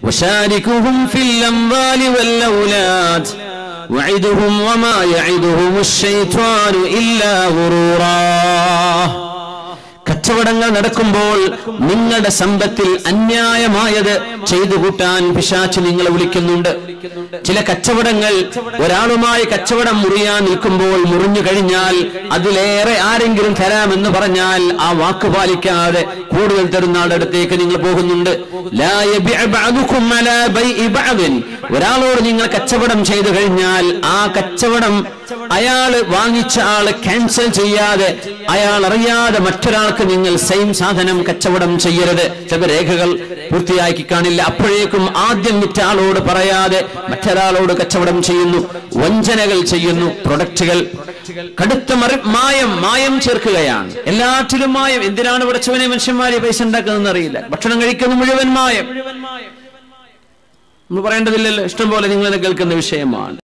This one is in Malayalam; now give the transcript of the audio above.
وشاركهم في الأموال والأولاد وعدهم وما يعدهم الشيطان إلا غرورا കച്ചവടങ്ങൾ നടക്കുമ്പോൾ നിങ്ങളുടെ സമ്പത്തിൽ അന്യായമായത് ചെയ്തു കൂട്ടാൻ പിശാച്ച് നിങ്ങളെ വിളിക്കുന്നുണ്ട് ചില കച്ചവടങ്ങൾ ഒരാളുമായി കച്ചവടം മുറിയാൻ നിൽക്കുമ്പോൾ മുറിഞ്ഞു കഴിഞ്ഞാൽ അതിലേറെ ആരെങ്കിലും തരാമെന്ന് പറഞ്ഞാൽ ആ വാക്ക് പാലിക്കാതെ കൂടുതൽ തരുന്ന ആളുടെ അടുത്തേക്ക് നിങ്ങൾ പോകുന്നുണ്ട് ലാ യബിഅ ബഅദുകും അലാ ബൈഇ ബഅദിൻ. ഒരാളോട് നിങ്ങൾ കച്ചവടം ചെയ്തു കഴിഞ്ഞാൽ ആ കച്ചവടം അയാള് വാങ്ങിച്ച ആള് ക്യാൻസൽ ചെയ്യാതെ അയാൾ അറിയാതെ മറ്റൊരാൾക്ക് നിങ്ങൾ സെയിം സാധനം കച്ചവടം ചെയ്യരുത് ചില രേഖകൾ പൂർത്തിയാക്കി കാണില്ല അപ്പോഴേക്കും ആദ്യം വിറ്റ ആളോട് പറയാതെ മറ്റൊരാളോട് കച്ചവടം ചെയ്യുന്നു വഞ്ചനകൾ ചെയ്യുന്നു പ്രൊഡക്റ്റുകൾ കടുത്ത മറി മായം മായം ചേർക്കുകയാണ് എല്ലാറ്റിലും മായം എന്തിനാണ് വിടച്ചവനെ മനുഷ്യന്മാരെ പൈസ ഉണ്ടാക്കുന്നതെന്ന് അറിയില്ല ഭക്ഷണം കഴിക്കുന്ന മുഴുവൻ മായം നമ്മൾ പറയേണ്ടതില്ലല്ലോ ഇഷ്ടം പോലെ നിങ്ങൾ കേൾക്കുന്ന വിഷയമാണ്